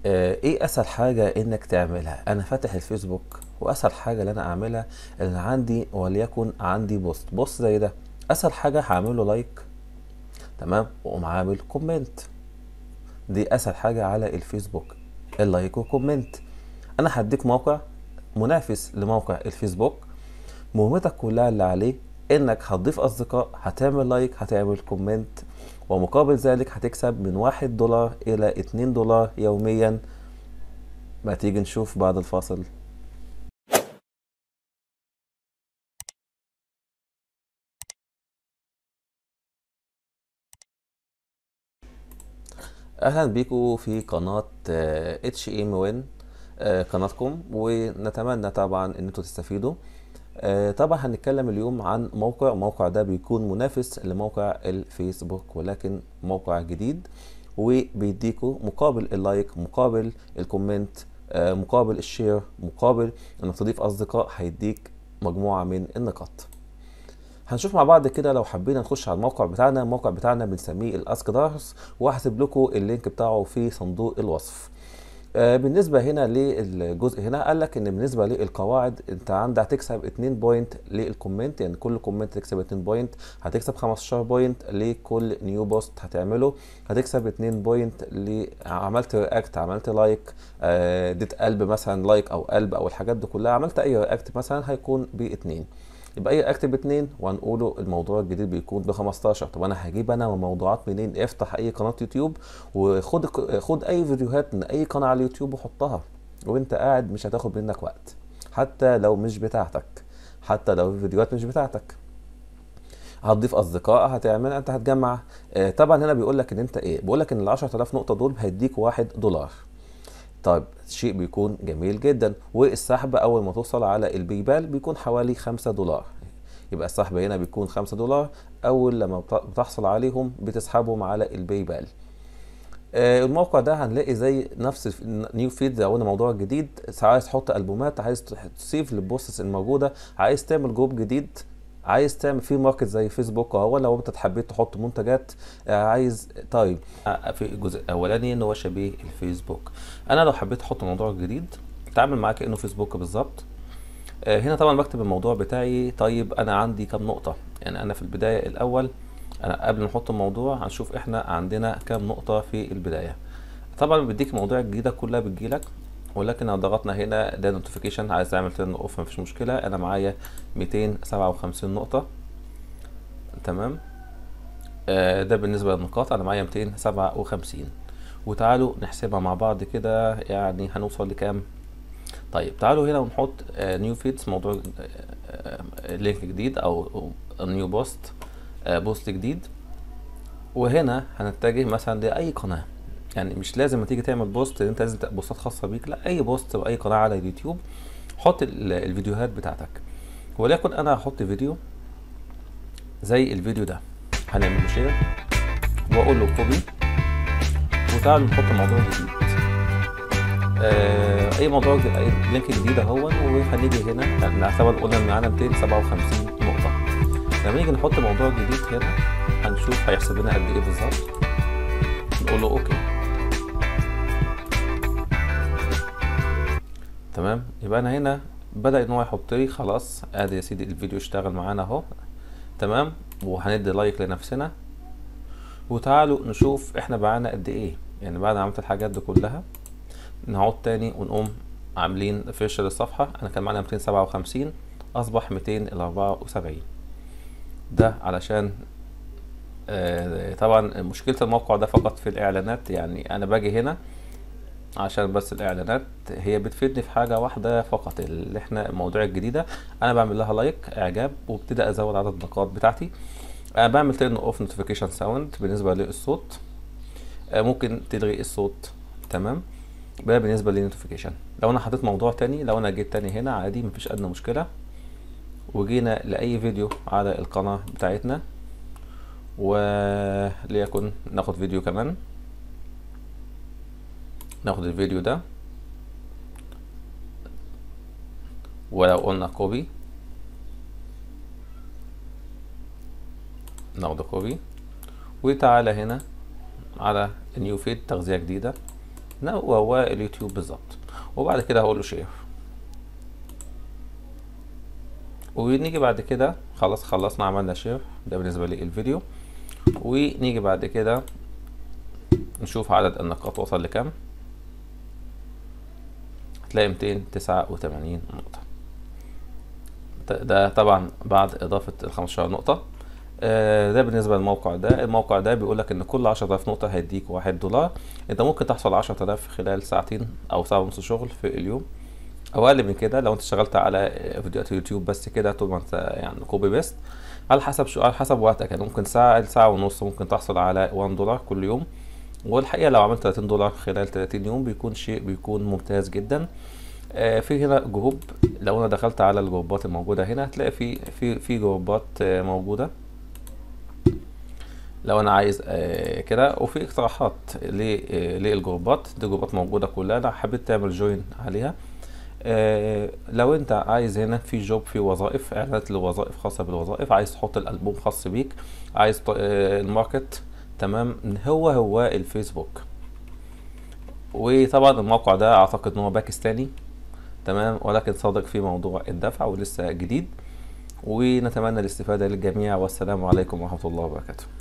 آه، ايه اسهل حاجة انك تعملها انا فاتح الفيسبوك واسهل حاجة اللي انا اعملها ان عندي وليكن عندي بوست بوست زي ده اسهل حاجة هعمله لايك تمام واقوم عامل كومنت دي اسهل حاجة على الفيسبوك اللايك وكومنت انا هديك موقع منافس لموقع الفيسبوك مهمتك كلها اللي عليه انك هتضيف اصدقاء هتعمل لايك هتعمل كومنت ومقابل ذلك هتكسب من واحد دولار الى اتنين دولار يوميا ما تيجي نشوف بعد الفاصل اهلا بيكم في قناة اتش ام وين قناتكم ونتمنى طبعا ان انتوا تستفيدوا آه، طبعا هنتكلم اليوم عن موقع الموقع ده بيكون منافس لموقع الفيسبوك ولكن موقع جديد وبيديكوا مقابل اللايك مقابل الكومنت آه، مقابل الشير مقابل انك تضيف اصدقاء هيديك مجموعة من النقاط هنشوف مع بعض كده لو حبينا نخش على الموقع بتاعنا الموقع بتاعنا بنسميه الاسك دارس وهسيب لكم اللينك بتاعه في صندوق الوصف آه، بالنسبه هنا للجزء هنا قال لك ان بالنسبه للقواعد انت عندك هتكسب 2 بوينت للكومنت يعني كل كومنت تكسب 2 بوينت هتكسب 15 بوينت لكل نيو بوست هتعمله هتكسب 2 بوينت ل عملت رياكت عملت لايك آه، اديت قلب مثلا لايك او قلب او الحاجات دي كلها عملت اي رياكت مثلا هيكون باتنين يبقى اي اكتب اتنين وهنقوله الموضوع الجديد بيكون ب 15 طب انا هجيب انا موضوعات منين افتح اي قناه يوتيوب وخد خد اي فيديوهات من اي قناه على اليوتيوب وحطها وانت قاعد مش هتاخد منك وقت حتى لو مش بتاعتك حتى لو الفيديوهات مش بتاعتك هتضيف اصدقاء هتعمل انت هتجمع آه، طبعا هنا بيقول لك ان انت ايه بيقول لك ان ال 10000 نقطه دول هيديك واحد دولار طيب شيء بيكون جميل جدا والسحب اول ما توصل على الباي بال بيكون حوالي 5 دولار يبقى السحب هنا بيكون 5 دولار اول لما بت- بتحصل عليهم بتسحبهم على الباي بال آه، الموقع ده هنلاقي زي نفس نيو فيد او موضوع جديد عايز تحط البومات عايز تسيف البوستس الموجوده عايز تعمل جروب جديد عايز تعمل فيه ماركت زي فيسبوك اهو لو انت حبيت تحط منتجات آه، عايز طيب آه، في الجزء الاولاني ان هو شبيه الفيسبوك انا لو حبيت احط موضوع جديد اتعامل معاه كانه فيسبوك بالظبط آه، هنا طبعا بكتب الموضوع بتاعي طيب انا عندي كام نقطة يعني انا في البداية الاول انا قبل ما نحط الموضوع هنشوف احنا عندنا كام نقطة في البداية طبعا بيديك المواضيع الجديدة كلها بتجيلك ولكن لو ضغطنا هنا ده نوتيفيكيشن عايز تعمل تيرن اوف مفيش مشكلة انا معايا 257 نقطة تمام آه، ده بالنسبة للنقاط انا معايا 257 وتعالوا نحسبها مع بعض كده يعني هنوصل لكام طيب تعالوا هنا ونحط نيو فيدز موضوع لينك جديد او نيو بوست بوست جديد وهنا هنتجه مثلا لاي قناه يعني مش لازم تيجي تعمل بوست انت لازم تبقى بوستات خاصه بيك لا اي بوست باي قناه على اليوتيوب حط ال- الفيديوهات بتاعتك وليكن انا هحط فيديو زي الفيديو ده هنعمل له شير واقول له كوبي وتعالوا نحط موضوع جديد آه، اي موضوع ج- أي لينك جديد اهو وهنيجي هنا يعني نعتبر قلنا ان معانا 257 نقطة لما نيجي نحط موضوع جديد هنا هنشوف هيحسب لنا قد ايه بالظبط نقول له اوكي تمام يبقى انا هنا بدأ ان هو يحط لي خلاص ادي يا سيدي الفيديو اشتغل معانا اهو تمام وهندي لايك لنفسنا وتعالوا نشوف احنا معانا قد ايه يعني بعد ما عملت الحاجات دي كلها نعود تاني ونقوم عاملين ريفرش للصفحة أنا كان معانا 257 أصبح 274 ده علشان آه طبعا مشكلة الموقع ده فقط في الإعلانات يعني أنا باجي هنا عشان بس الإعلانات هي بتفيدني في حاجة واحدة فقط اللي احنا المواضيع الجديدة أنا بعمل لها لايك إعجاب وابتدي أزود عدد النقاط بتاعتي أنا بعمل تيرن أوف نوتيفيكيشن ساوند بالنسبة للصوت آه ممكن تلغي الصوت تمام ده بالنسبة للنوتيفيكيشن لو انا حطيت موضوع تاني لو انا جيت تاني هنا عادي مفيش ادنى مشكلة وجينا لأي فيديو على القناة بتاعتنا وليكن ناخد فيديو كمان ناخد الفيديو ده ولو قلنا كوبي ناخده كوبي وتعالى هنا على نيو فيد تغذية جديدة وهو اليوتيوب بالظبط وبعد كده هقول له شير ونيجي بعد كده خلاص خلصنا عملنا شير ده بالنسبة لي الفيديو ونيجي بعد كده نشوف عدد النقاط وصل لكام هتلاقي 289 نقطة ده طبعا بعد إضافة ال 15 نقطة آه، ده بالنسبة للموقع ده الموقع ده بيقول لك ان كل 10000 نقطة هيديك واحد دولار انت ممكن تحصل 10000 خلال ساعتين او ساعة ونص شغل في اليوم او اقل من كده لو انت اشتغلت على فيديوهات يوتيوب بس كده طول ما انت يعني كوبي بيست على حسب شو على حسب وقتك يعني ممكن ساعة ساعة ونص ممكن تحصل على 1 دولار كل يوم والحقيقة لو عملت 30 دولار خلال 30 يوم بيكون شيء بيكون ممتاز جدا آه، في هنا جروب لو انا دخلت على الجروبات الموجودة هنا هتلاقي في في في جروبات آه، موجودة لو انا عايز آه، كده وفي اقتراحات ل- آه، للجروبات دي جروبات موجودة كلها لو حبيت تعمل جوين عليها آه، لو انت عايز هنا في جوب في وظائف اعلانات لوظائف خاصة بالوظائف عايز تحط الالبوم خاص بيك عايز ت- آه، الماركت تمام هو هو الفيسبوك وطبعا الموقع ده اعتقد ان هو باكستاني تمام ولكن صادق في موضوع الدفع ولسه جديد ونتمنى الاستفادة للجميع والسلام عليكم ورحمة الله وبركاته